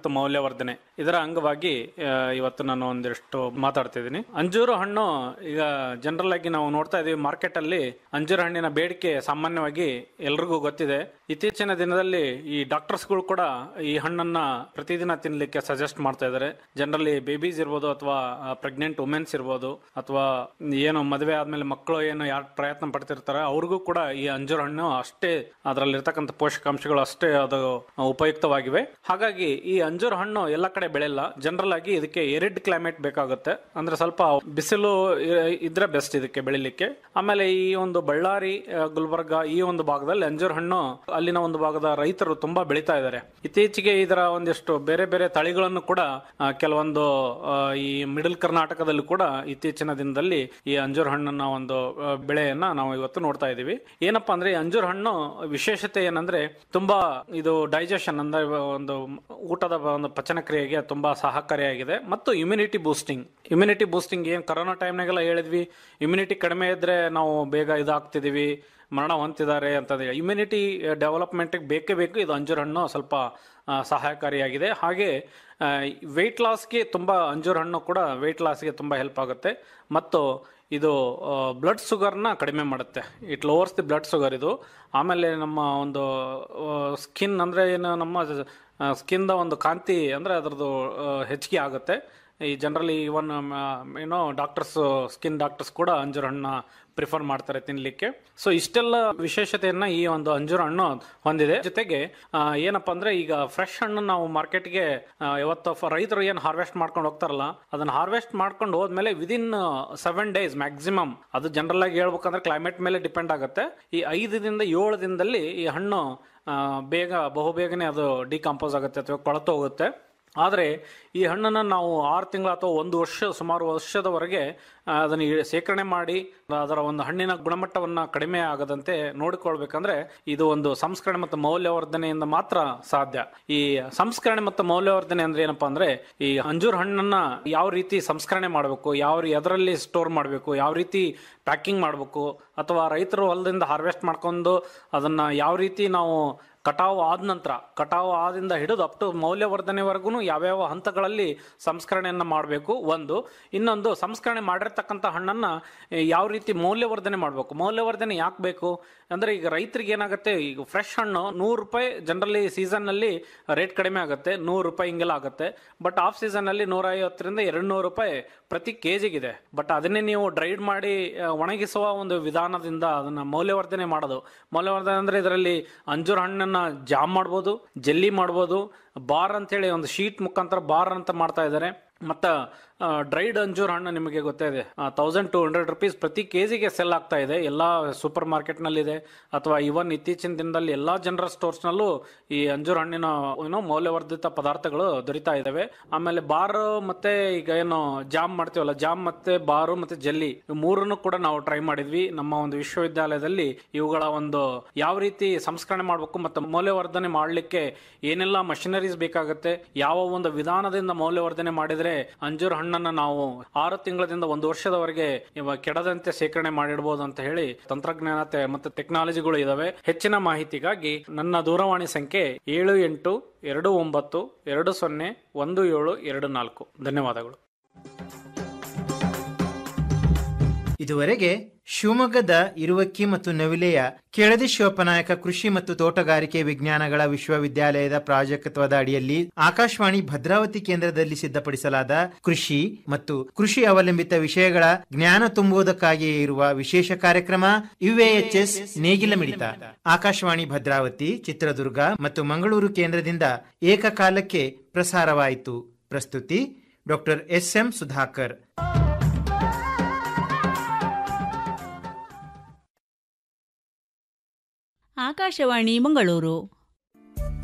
ಮತ್ತು ಮೌಲ್ಯವರ್ಧನೆ ಇದರ ಅಂಗವಾಗಿ ಆ, ಇವತ್ತು ನಾನು ಒಂದಿಷ್ಟು ಮಾತಾಡ್ತಿದ್ದೀನಿ ಅಂಜೂರು ಹಣ್ಣು ಈಗ ಜನರಲ್ ಆಗಿ ನಾವು ನೋಡ್ತಾ ಇದೀವಿ ಮಾರ್ಕೆಟ್ ಅಲ್ಲಿ ಅಂಜೂರು ಹಣ್ಣಿನ ಬೇಡಿಕೆ ಸಾಮಾನ್ಯವಾಗಿ ಎಲ್ರಿಗೂ ಗೊತ್ತಿದೆ ಇತ್ತೀಚಿನ ದಿನದಲ್ಲಿ ಈ ಡಾಕ್ಟರ್ಸ್ಗಳು ಕೂಡ ಈ ಹಣ್ಣನ್ನ ಪ್ರತಿದಿನ ತಿನ್ಲಿಕ್ಕೆ ಸಜೆಸ್ಟ್ ಮಾಡ್ತಾ ಇದ್ದಾರೆ ಜನರಲಿ ಬೇಬೀಸ್ ಇರ್ಬೋದು ಅಥವಾ ಪ್ರೆಗ್ನೆಂಟ್ ವುಮೆನ್ಸ್ ಇರ್ಬೋದು ಅಥವಾ ಏನು ಮದುವೆ ಆದ್ಮೇಲೆ ಮಕ್ಕಳು ಏನು ಯಾರು ಪ್ರಯತ್ನ ಪಡ್ತಿರ್ತಾರೆ ಅವ್ರಿಗೂ ಕೂಡ ಈ ಅಂಜೂರ ಹಣ್ಣು ಅಷ್ಟೇ ಅದರಲ್ಲಿರ್ತಕ್ಕಂಥ ಪೋಷಕಾಂಶಗಳು ಅಷ್ಟೇ ಅದು ಉಪಯುಕ್ತವಾಗಿವೆ ಹಾಗಾಗಿ ಈ ಅಂಜೂರ ಹಣ್ಣು ಎಲ್ಲ ಕಡೆ ಬೆಳೆಯಲ್ಲ ಜನರಲ್ ಆಗಿ ಇದಕ್ಕೆ ಎರಿಡ್ ಕ್ಲೈಮೇಟ್ ಬೇಕಾಗುತ್ತೆ ಅಂದ್ರೆ ಸ್ವಲ್ಪ ಬಿಸಿಲು ಇ- ಇದ್ರೆ ಬೆಸ್ಟ್ ಇದಕ್ಕೆ ಬೆಳಿಲಿಕ್ಕೆ ಆಮೇಲೆ ಈ ಒಂದು ಬಳ್ಳಾರಿ ಆ, ಗುಲ್ಬರ್ಗ ಈ ಒಂದು ಭಾಗದಲ್ಲಿ ಅಂಜೂರ ಹಣ್ಣು ಅಲ್ಲಿನ ಒಂದು ಭಾಗದ ರೈತರು ತುಂಬಾ ಬೆಳೀತಾ ಇದ್ದಾರೆ ಇತ್ತೀಚೆಗೆ ಇದರ ಒಂದಿಷ್ಟು ಬೇರೆ ಬೇರೆ ತಳಿಗಳನ್ನು ಕೂಡ ಆ, ಕೆಲವೊಂದು ಆ, ಈ ಮಿಡಲ್ ಕರ್ನಾಟಕದಲ್ಲಿ ಕೂಡ ಇತ್ತೀಚಿನ ದಿನದಲ್ಲಿ ಈ ಅಂಜೂರ ಹಣ್ಣನ್ನ ಒಂದು ಆ, ಬೆಳೆಯನ್ನ ನಾವು ಇವತ್ತು ನೋಡ್ತಾ ಇದ್ದೀವಿ ಏನಪ್ಪಾ ಅಂದ್ರೆ ಈ ಅಂಜೂರ ಹಣ್ಣು ವಿಶೇಷತೆ ಏನಂದ್ರೆ ತುಂಬಾ ಇದು ಡೈಜೆಷನ್ ಅಂದ್ರೆ ಒಂದು ಊಟದ ಒಂದು ಪಚನ ಕ್ರಿಯೆಗೆ ತುಂಬಾ ಸಹಕಾರಿಯಾಗಿದೆ ಮತ್ತು ಇಮ್ಯುನಿಟಿ ಬೂಸ್ಟಿಂಗ್ ಇಮ್ಯುನಿಟಿ ಬೂಸ್ಟಿಂಗ್ ಏನ್ ಕರೋನಾ ಟೈಮ್ನಾಗೆಲ್ಲ ಹೇಳಿದ್ವಿ ಇಮ್ಯುನಿಟಿ ಕಡಿಮೆ ಇದ್ರೆ ನಾವು ಬೇಗ ಇದಾಗ್ತಿದೀವಿ ಮರಣ ಹೊಂತಿದ್ದಾರೆ ಅಂತಂದ್ರೆ ಇಮ್ಯುನಿಟಿ ಡೆವಲಪ್ಮೆಂಟ್ಗೆ ಬೇಕೇ ಬೇಕು ಇದು ಅಂಜೂರ ಹಣ್ಣು ಸ್ವಲ್ಪ ಆ, ಸಹಾಯಕಾರಿಯಾಗಿದೆ ಹಾಗೆ ವೆಯ್ಟ್ ಲಾಸ್ಗೆ ತುಂಬ ಅಂಜೂರ ಹಣ್ಣು ಕೂಡ ವೆಯ್ಟ್ ಲಾಸ್ಗೆ ತುಂಬ ಹೆಲ್ಪ್ ಆಗುತ್ತೆ ಮತ್ತು ಇದು ಬ್ಲಡ್ ಶುಗರ್ನ ಕಡಿಮೆ ಮಾಡುತ್ತೆ it lowers the blood sugar ಇದು ಆಮೇಲೆ ನಮ್ಮ ಒಂದು ಸ್ಕಿನ್ ಅಂದರೆ ಏನು ನಮ್ಮ ಸ್ಕಿನ್ದ ಒಂದು ಕಾಂತಿ ಅಂದರೆ ಅದರದ್ದು ಹೆಚ್ಚಿಗೆ ಆಗುತ್ತೆ ಈ ಜನರಲಿ ಇವನ್ ಏನೋ ಡಾಕ್ಟರ್ಸ್ ಸ್ಕಿನ್ ಡಾಕ್ಟರ್ಸ್ ಕೂಡ ಅಂಜೂರ ಹಣ್ಣು ಪ್ರಿಫರ್ ಮಾಡ್ತಾರೆ ತಿನ್ಲಿಕ್ಕೆ ಸೊ ಇಷ್ಟೆಲ್ಲ ವಿಶೇಷತೆಯನ್ನ ಈ ಒಂದು ಅಂಜೂರ ಹಣ್ಣು ಹೊಂದಿದೆ ಜೊತೆಗೆ ಆ, ಏನಪ್ಪಾ ಅಂದ್ರೆ ಈಗ ಫ್ರೆಶ್ ಹಣ್ಣು ನಾವು ಮಾರ್ಕೆಟ್ಗೆ ಯಾವತ್ತು ಫ- ರೈತರು ಏನು ಹಾರ್ವೆಸ್ಟ್ ಮಾಡ್ಕೊಂಡು ಹೋಗ್ತಾರಲ್ಲ ಅದನ್ನ ಹಾರ್ವೆಸ್ಟ್ ಮಾಡ್ಕೊಂಡು ಹೋದ್ಮೇಲೆ ವಿದಿನ್ ಸೆವೆನ್ ಡೇಸ್ ಮ್ಯಾಕ್ಸಿಮಮ್ ಅದು ಜನರಲ್ ಆಗಿ ಹೇಳ್ಬೇಕಂದ್ರೆ ಕ್ಲೈಮೇಟ್ ಮೇಲೆ ಡಿಪೆಂಡ್ ಆಗುತ್ತೆ ಈ ಐದು ದಿನದಿಂದ ಏಳು ದಿನದಲ್ಲಿ ಈ ಹಣ್ಣು ಆ, ಬೇಗ ಬಹುಬೇಗನೆ ಅದು ಡಿಕಂಪೋಸ್ ಆಗುತ್ತೆ ಅಥವಾ ಕೊಳತು ಹೋಗುತ್ತೆ ಆದರೆ ಈ ಹಣ್ಣನ್ನು ನಾವು ಆರು ತಿಂಗಳು ಅಥವಾ ಒಂದು ವರ್ಷ ಸುಮಾರು ವರ್ಷದವರೆಗೆ ಆ, ಅದನ್ನು ಇ- ಶೇಖರಣೆ ಮಾಡಿ ಅದರ ಒಂದು ಹಣ್ಣಿನ ಗುಣಮಟ್ಟವನ್ನು ಕಡಿಮೆ ಆಗದಂತೆ ನೋಡಿಕೊಳ್ಬೇಕಂದ್ರೆ ಇದು ಒಂದು ಸಂಸ್ಕರಣೆ ಮತ್ತು ಮೌಲ್ಯವರ್ಧನೆಯಿಂದ ಮಾತ್ರ ಸಾಧ್ಯ ಈ ಸಂಸ್ಕರಣೆ ಮತ್ತು ಮೌಲ್ಯವರ್ಧನೆ ಅಂದ್ರೆ ಏನಪ್ಪಾ ಅಂದ್ರೆ ಈ ಅಂಜೂರ ಹಣ್ಣನ್ನ ಯಾವ ರೀತಿ ಸಂಸ್ಕರಣೆ ಮಾಡಬೇಕು ಯಾವ ರೀ- ಎದರಲ್ಲಿ ಸ್ಟೋರ್ ಮಾಡಬೇಕು ಯಾವ ರೀತಿ ಪ್ಯಾಕಿಂಗ್ ಮಾಡಬೇಕು ಅಥವಾ ರೈತರು ಹೊಲದಿಂದ ಹಾರ್ವೆಸ್ಟ್ ಮಾಡ್ಕೊಂಡು ಅದನ್ನ ಯಾವ ರೀತಿ ನಾವು ಕಟಾವು ಆದ ನಂತರ ಕಟಾವು ಆದಿಂದ ಹಿಡಿದು ಅಪ್ ಟು ಮೌಲ್ಯವರ್ಧನೆವರೆಗೂ ಯಾವ್ಯಾವ ಹಂತಗಳಲ್ಲಿ ಸಂಸ್ಕರಣೆಯನ್ನು ಮಾಡಬೇಕು ಒಂದು ಇನ್ನೊಂದು ಸಂಸ್ಕರಣೆ ಮಾಡಿರ್ತಕ್ಕಂಥ ಹಣ್ಣನ್ನು ಯಾವ ರೀತಿ ಮೌಲ್ಯವರ್ಧನೆ ಮಾಡಬೇಕು ಮೌಲ್ಯವರ್ಧನೆ ಯಾಕೆ ಬೇಕು ಅಂದರೆ ಈಗ ರೈತರಿಗೆ ಏನಾಗುತ್ತೆ ಈಗ ಫ್ರೆಶ್ ಹಣ್ಣು ನೂರು ರೂಪಾಯಿ ಜನರಲಿ ಸೀಸನ್ನಲ್ಲಿ ರೇಟ್ ಕಡಿಮೆ ಆಗುತ್ತೆ ನೂರು ರೂಪಾಯಿ ಹಿಂಗೆಲ್ಲ ಆಗುತ್ತೆ ಬಟ್ ಆಫ್ ಸೀಸನ್ನಲ್ಲಿ ನೂರ ಐವತ್ತರಿಂದ ಎರಡು ನೂರು ರೂಪಾಯಿ ಪ್ರತಿ ಕೆ ಜಿಗಿದೆ ಬಟ್ ಅದನ್ನೇ ನೀವು ಡ್ರೈಡ್ ಮಾಡಿ ಆ, ಒಣಗಿಸುವ ಒಂದು ವಿಧಾನದಿಂದ ಅದನ್ನ ಮೌಲ್ಯವರ್ಧನೆ ಮಾಡೋದು ಮೌಲ್ಯವರ್ಧನೆ ಅಂದ್ರೆ ಇದರಲ್ಲಿ ಅಂಜೂರ ಹಣ್ಣನ್ನ ಜಾಮ್ ಮಾಡ್ಬೋದು ಜೆಲ್ಲಿ ಮಾಡ್ಬೋದು ಬಾರ್ ಅಂತೇಳಿ ಒಂದು ಶೀಟ್ ಮುಖಾಂತರ ಬಾರ್ ಅಂತ ಮಾಡ್ತಾ ಇದ್ದಾರೆ ಮತ್ತ ಡ್ರೈಡ್ ಅಂಜೂರ್ ಹಣ್ಣು ನಿಮಗೆ ಗೊತ್ತೇ ಇದೆ ತೌಸಂಡ್ ಟು ಹಂಡ್ರೆಡ್ ರುಪೀಸ್ ಪ್ರತಿ ಕೆಜಿಗೆ ಸೆಲ್ ಆಗ್ತಾ ಇದೆ ಎಲ್ಲ ಸೂಪರ್ ಮಾರ್ಕೆಟ್ನಲ್ಲಿದೆ ಅಥವಾ ಇವನ್ ಇತ್ತೀಚಿನ ದಿನದಲ್ಲಿ ಎಲ್ಲ ಜನರಲ್ ಸ್ಟೋರ್ಸ್ನಲ್ಲೂ ಈ ಅಂಜೂರ್ ಹಣ್ಣಿನ ಏನೋ ಮೌಲ್ಯವರ್ಧಿತ ಪದಾರ್ಥಗಳು ದೊರೀತಾ ಇದಾವೆ ಆಮೇಲೆ ಬಾರ್ ಮತ್ತೆ ಈಗ ಏನು ಜಾಮ್ ಮಾಡ್ತೀವಲ್ಲ ಜಾಮ್ ಮತ್ತೆ ಬಾರು ಮತ್ತೆ ಜೆಲ್ಲಿ ಇವು ಮೂರನ್ನು ಕೂಡ ನಾವು ಟ್ರೈ ಮಾಡಿದ್ವಿ ನಮ್ಮ ಒಂದು ವಿಶ್ವವಿದ್ಯಾಲಯದಲ್ಲಿ ಇವುಗಳ ಒಂದು ಯಾವ ರೀತಿ ಸಂಸ್ಕರಣೆ ಮಾಡಬೇಕು ಮತ್ತು ಮೌಲ್ಯವರ್ಧನೆ ಮಾಡಲಿಕ್ಕೆ ಏನೆಲ್ಲ ಮಷಿನರೀಸ್ ಬೇಕಾಗುತ್ತೆ ಯಾವ ಒಂದು ವಿಧಾನದಿಂದ ಮೌಲ್ಯವರ್ಧನೆ ಮಾಡಿದ್ರೆ ಅಂಜೂರ ಹಣ್ಣನ್ನ ನಾವು ಆರು ತಿಂಗಳದಿಂದ ಒಂದು ವರ್ಷದವರೆಗೆ ಇವ ಕೆಡದಂತೆ ಶೇಖರಣೆ ಮಾಡಿಡಬಹುದು ಅಂತ ಹೇಳಿ ತಂತ್ರಜ್ಞಾನತೆ ಮತ್ತು ಟೆಕ್ನಾಲಜಿಗಳು ಇದಾವೆ ಹೆಚ್ಚಿನ ಮಾಹಿತಿಗಾಗಿ ನನ್ನ ದೂರವಾಣಿ ಸಂಖ್ಯೆ ಏಳು ಎಂಟು ಎರಡು ಒಂಬತ್ತು ಎರಡು ಸೊನ್ನೆ ಒಂದು ಏಳು ಎರಡು ನಾಲ್ಕು ಧನ್ಯವಾದಗಳು ಇದುವರೆಗೆ ಶಿವಮೊಗ್ಗದ ಇರುವಕ್ಕಿ ಮತ್ತು ನವಿಲೆಯ ಕೆಳದಿ ಶಿವಪ್ಪನಾಯಕ ಕೃಷಿ ಮತ್ತು ತೋಟಗಾರಿಕೆ ವಿಜ್ಞಾನಗಳ ವಿಶ್ವವಿದ್ಯಾಲಯದ ಪ್ರಾಜೆಕ್ಟ್ವದ ಅಡಿಯಲ್ಲಿ ಆಕಾಶವಾಣಿ ಭದ್ರಾವತಿ ಕೇಂದ್ರದಲ್ಲಿ ಸಿದ್ಧಪಡಿಸಲಾದ ಕೃಷಿ ಮತ್ತು ಕೃಷಿ ಅವಲಂಬಿತ ವಿಷಯಗಳ ಜ್ಞಾನ ತುಂಬುವುದಕ್ಕಾಗಿಯೇ ಇರುವ ವಿಶೇಷ ಕಾರ್ಯಕ್ರಮ ಯುಎಎಚ್ಎಸ್ ನೇಗಿಲ ಮಿಡಿತ ಆಕಾಶವಾಣಿ ಭದ್ರಾವತಿ ಚಿತ್ರದುರ್ಗ ಮತ್ತು ಮಂಗಳೂರು ಕೇಂದ್ರದಿಂದ ಏಕಕಾಲಕ್ಕೆ ಪ್ರಸಾರವಾಯಿತು ಪ್ರಸ್ತುತಿ doctor S M Sudhakar Akashvani Mangaluru